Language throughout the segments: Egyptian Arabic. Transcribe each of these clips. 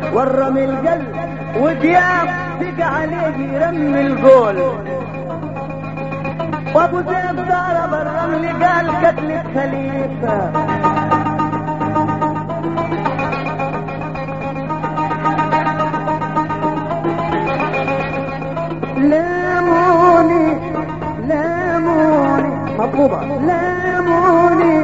ورم القلب ودياب تقع عليه يرمي القول وابو زيد ضرب الرمل قال قتل خليفه لاموني لاموني مطلوبة لاموني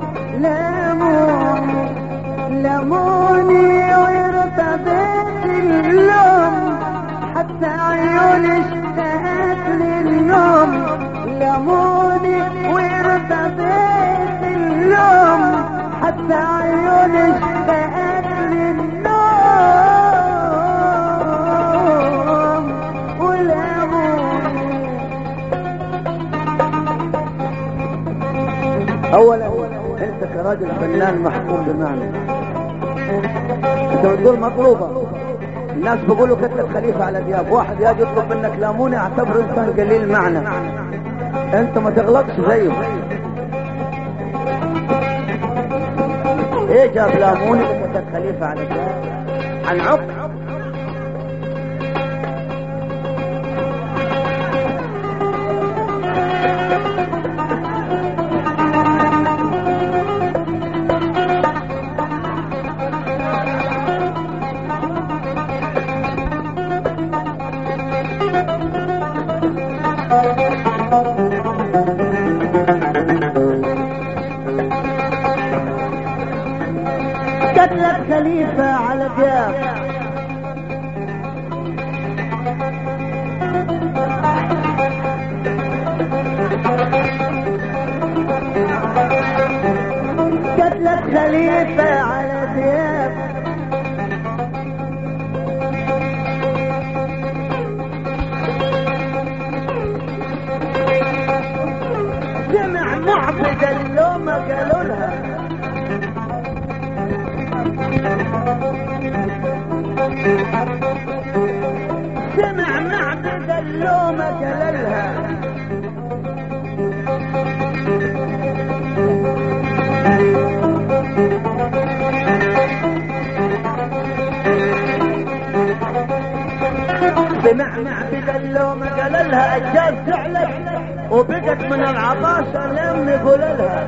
لاموني لاموني وارتبيت اللوم حتى عيوني اشتهت للنوم لاموني وارتبيت اللوم حتى عيوني اشتهت للنوم ولاموني اولا انت كراجل فنان محكوم بمعنى انت بتقول مطلوبة الناس بيقولوا كتب خليفة على دياب واحد يجي يطلب منك لاموني اعتبره انسان قليل معنى انت ما تغلطش زيه ايه جاب لاموني كتب خليفة على دياب عن عقل قتلت خليفة على دياب قتلت خليفة على دياب سمع معبد اللومة قالوا لها سمع معبد اللومة قاللها سمع معبد اللومة قاللها الجاز زعلت وبقت من العطاشة لم نقول لها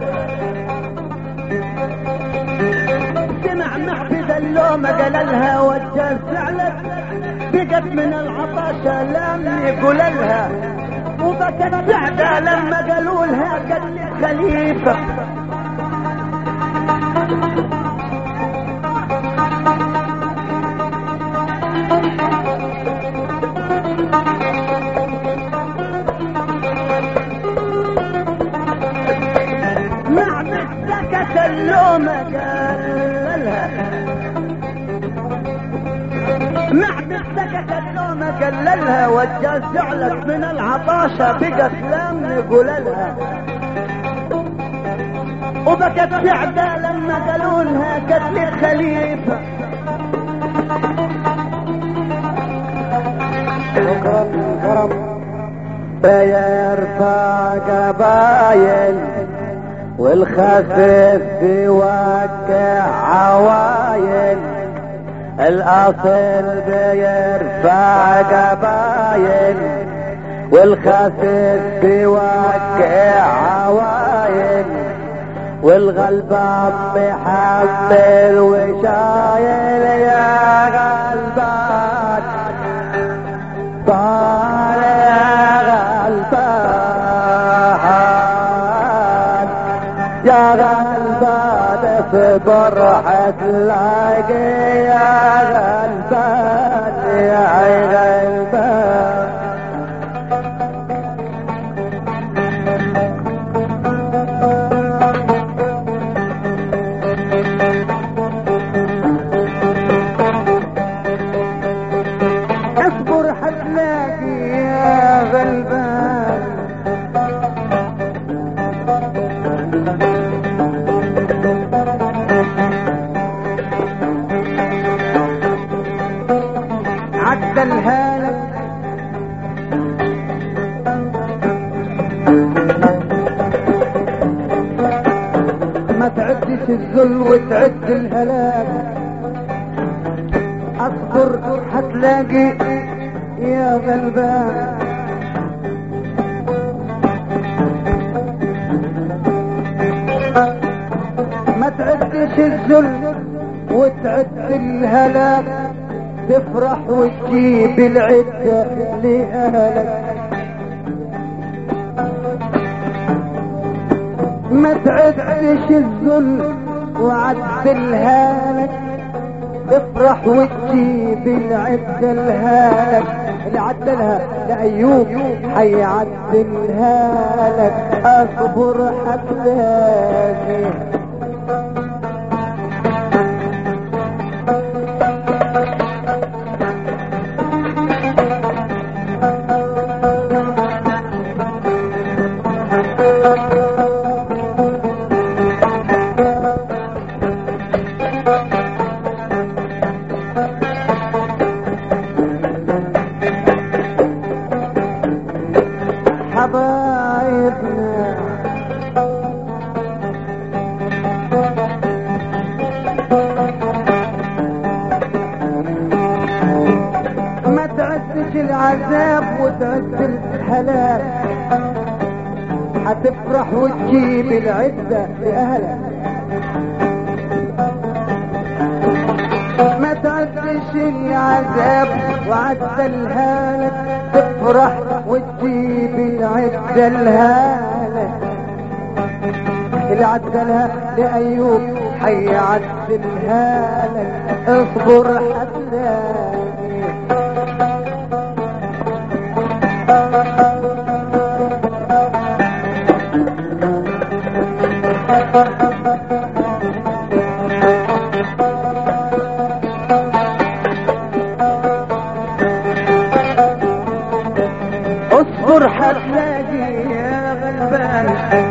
سمع معبد اللومة قال لها والجاز زعلت بقت من العطاشة لم يقول لها وبكت سعدة لما قالوا لها قتل خليفة معبد سكت اللومة قال لها معبد سكت اللومة قال لها والجاز زعلت من العطاشة بقت لم يقول لها وبكت سعدة لما قالوا لها قتل خليفة شكرا كرم بيرفع قبايل والخفيف بيوقع عوايل الاصل بيرفع قبايل والخفيف بيوقع عوايل والغلبان محمل وشايل يا غلبان طالع غلبان يا غلبان في برحة تلاقي يا غلبان يا غلبان اصبر حتلاقي يا غلبان عدلها لك ما تعدش الذل وتعد الهلاك اصبر هتلاقي يا غلبان ما تعدش الذل وتعد الهلاك تفرح وتجيب العدة لأهلك ما تعدش الذل وعدلها لك افرح وتجيب العدة لها لك اللي عدلها لأيوب حيعدلها لك اصبر حتلاقي حبايبنا ما تعدش العذاب وتعد الهلاك هتفرح وتجيب العدة لأهلك ما تعدش العذاب وعدى الهالك تفرح وتجيب العدة الهالك اللي عدلها لأيوب حيعدلها لك اصبر حتلاقي اصبر حتلاقي يا غلبان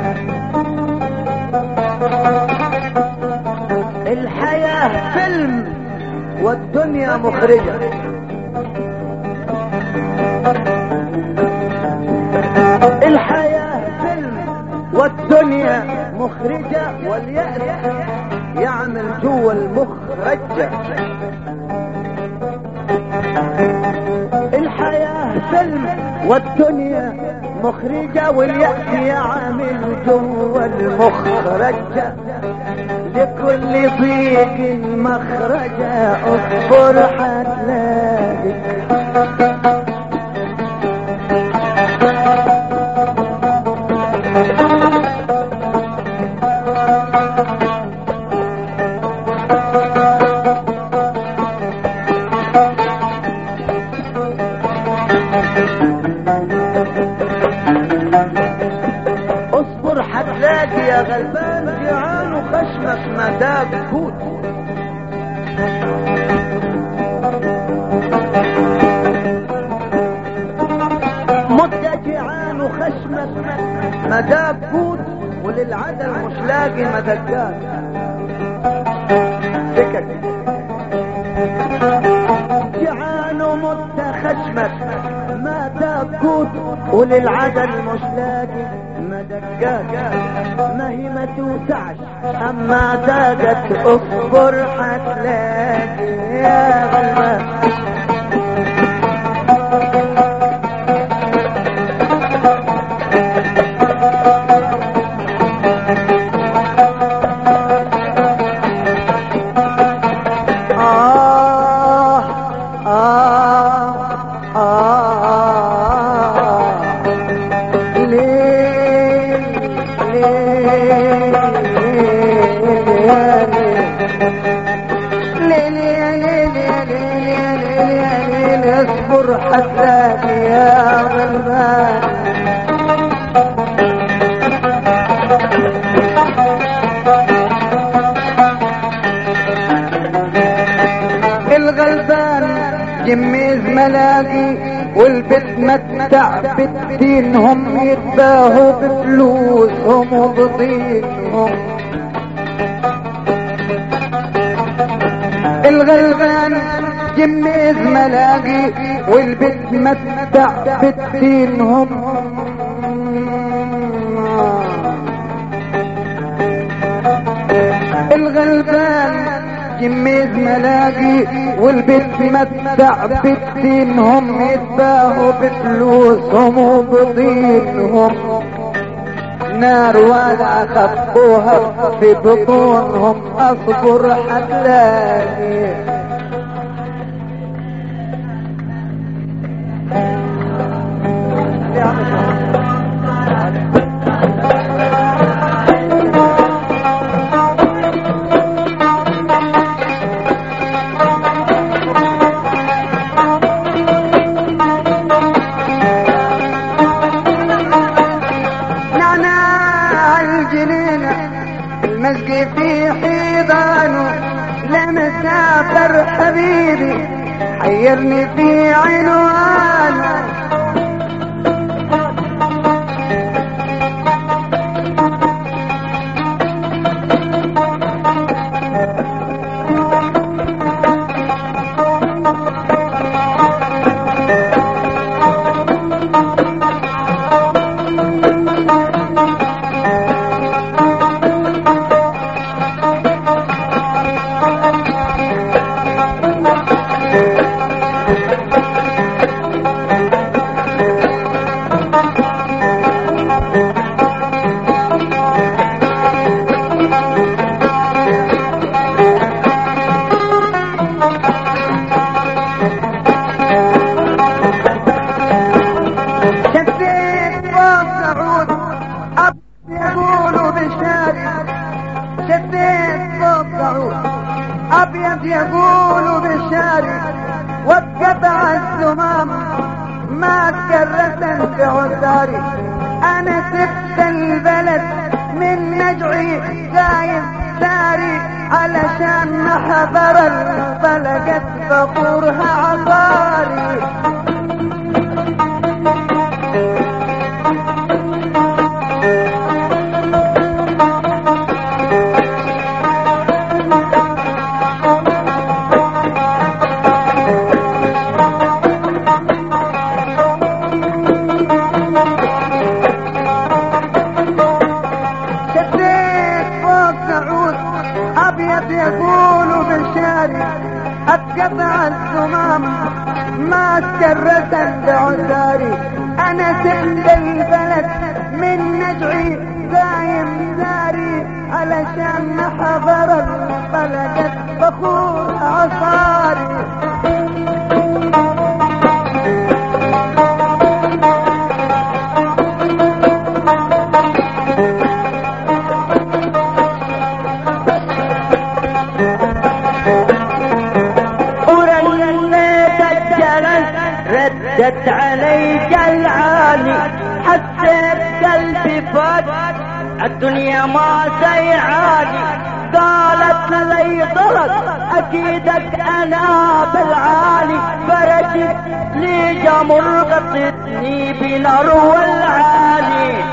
الحياة فيلم والدنيا مخرجة الحياة فيلم والدنيا مخرجة واليأس يعمل جوا المخ رجة الحياة فيلم والدنيا مخرجة واليأس يعمل جوا المخ رجة لكل ضيق مخرجة اصبر حتلاقي اصبر حتلاقي يا غلبان جيعان وخشمك مداب كوت مت يا جيعان وخشمك مداب كوت وللعدل مش لاقي مدقات سكت جيعان ومت خشمك ما تاكوت وللعدل مش لاقي مدقات ما هي ما توسعش اما داقت اصبر حتلاقي يا غلبان آه آه آه ليل ليل ليل ليل اصبر حتى يا غلبان الغلبان جميز ملاقي والبت متع بالدينهم يتباهوا بفلوسهم وبطينهم الغلبان جميز ملاقي والبت متع بالدينهم الغلبان كمية ملاقي والبيت متع بالدينهم يتباهوا بفلوسهم وبطينهم نار ولا خبوها في بطونهم اصبر حتلاقي نعناع الجنينة المسقي في حيضانه لمسافر حبيبي حيرني في عنوانه شفيت فوق سعود أب يقولوا بالشارع شفيت فوق سعود أبيض يقولوا بالشارع واتقطع الزمام ما كرة بعذاري أنا سبت البلد من نجعي زايد ساري علشان محضر البلقت فخورها عصاري شديت فوق سعود ابيض يقولوا بالشارع اتقطع الزمام ما كرة بعذاري انا سند البلد من نجعي دايم زاري علشان حضر البلد بخور عصاري ورنيت الجرس ردت علي جلعاني حسيت قلبي فات الدنيا ما سيعاني قالت لي ضرب اكيدك انا بالعالي فرجت لي جمر غطتني بنار والعالي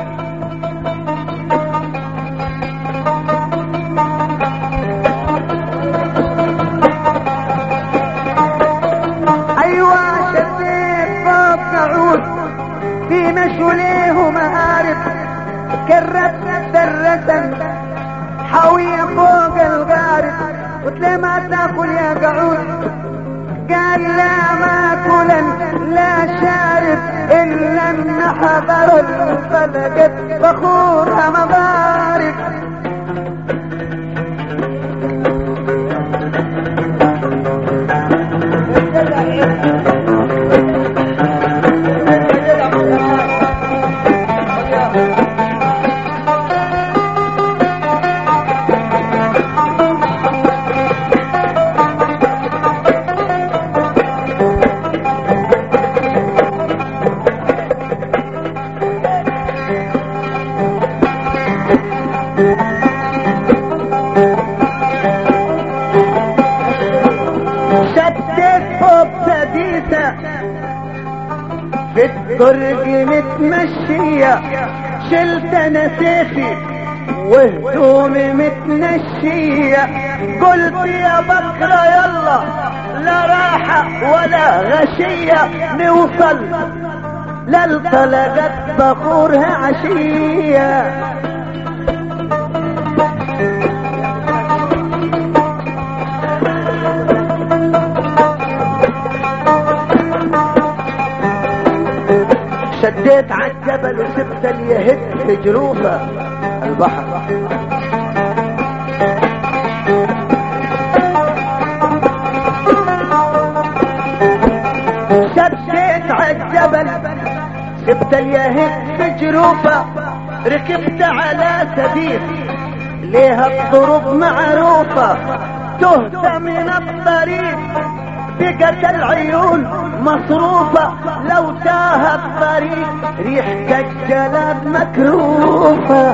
ايوه شديت فوق عود في مشوليه ومآرب كرت درسا حاوية فوق الغارب قلت له ما تاكل يا قعود قال لا ما كلا لا شارب الا ان حضر الفلقت فخورها مضارب شدت فوق سديسة في الدرج متمشية شلت انا سيفي وهدومي متنشية قلت يا بكرة يلا لا راحة ولا غشية نوصل للطلقت بخورها عشية شديت على الجبل وسبت اليهد في جروفه البحر شديت على الجبل سبت اليهد في جروفه ركبت على سبيل ليها الطرق معروفة تهت من الطريق بقت العيون مصروفة لو تاه الطريق ريح كالجلاد مكروفة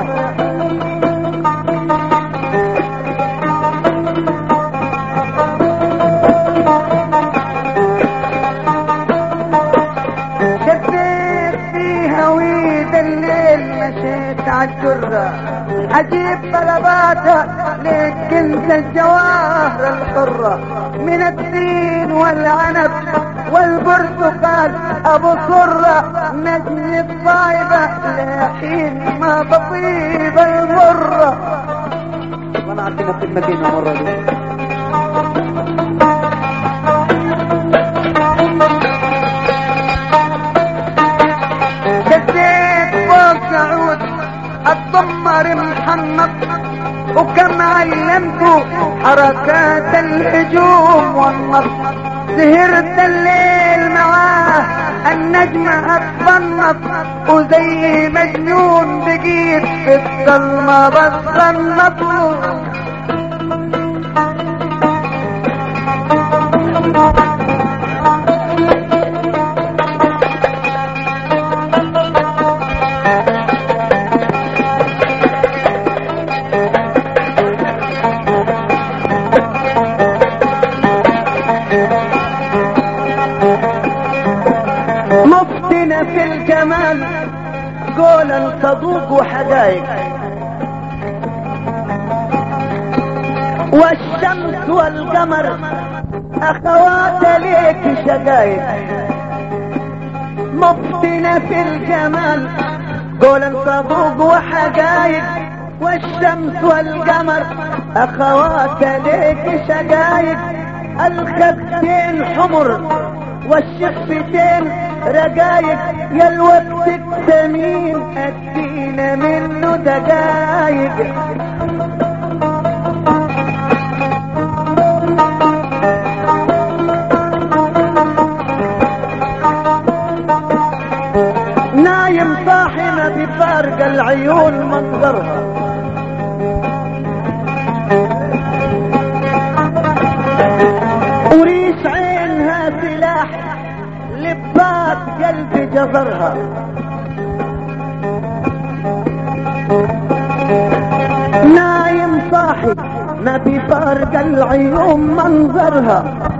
شفيت فيها ويد الليل مشيت عالجرة اجيب طلباتها ليك انت الجواهر الحرة من التين والعنب والبرتقال ابو صرة نجم الطايبة لحين ما تطيب المرة وانا عندنا في المدينة مرة دي شديت فوق سعود الضمر محنط وكم علمته حركات الهجوم والنص سهرت الليل معاه النجم اتفنط وزي مجنون بقيت في الظلمة بتخنط مفتنا في الجمال قولا صدوق وحقايق والشمس والقمر اخوات ليك شقايق مفتنا في الجمال قولا صدوق وحقايق والشمس والقمر اخوات ليك شقايق الخدين حمر والشفتين رقايق يا الوقت الثمين ادينا منه دقايق نايم صاحي ما بفارق العيون منظرها وريش عينها سلاح لبات قلبي جزرها نايم صاحي ما بفارق العيون منظرها